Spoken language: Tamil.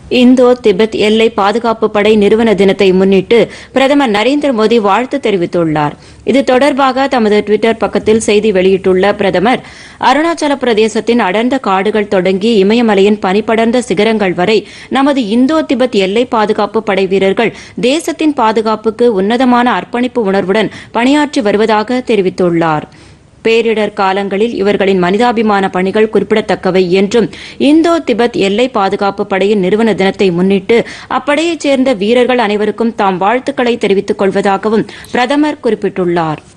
இந்தோ திபெத் எல்லை பாதுகாப்பு படை நிறுவன தினத்தை முன்னிட்டு பிரதமர் நரேந்திர மோடி வாழ்த்து தெரிவித்துள்ளார் இது தொடர்பாக தமது டுவிட்டர் பக்கத்தில் செய்தி வெளியிட்டுள்ள பிரதமர் அருணாச்சல பிரதேசத்தின் அடர்ந்த காடுகள் தொடங்கி இமயமலையின் பனிபடர்ந்த சிகரங்கள் வரை நமது இந்தோ திபெத் எல்லை பாதுகாப்பு படை வீரர்கள் தேசத்தின் பாதுகாப்புக்கு உன்னதமான அர்ப்பணிப்பு உணர்வுடன் பணியாற்றி வருவதாக தெரிவித்துள்ளார் பேரிடர் காலங்களில் இவர்களின் மனிதாபிமான பணிகள் குறிப்பிடத்தக்கவை என்றும் இந்தோ திபெத் எல்லை பாதுகாப்பு படையின் நிறுவன தினத்தை முன்னிட்டு அப்படையைச் சேர்ந்த வீரர்கள் அனைவருக்கும் தாம் வாழ்த்துக்களை தெரிவித்துக் கொள்வதாகவும் பிரதமர் குறிப்பிட்டுள்ளார்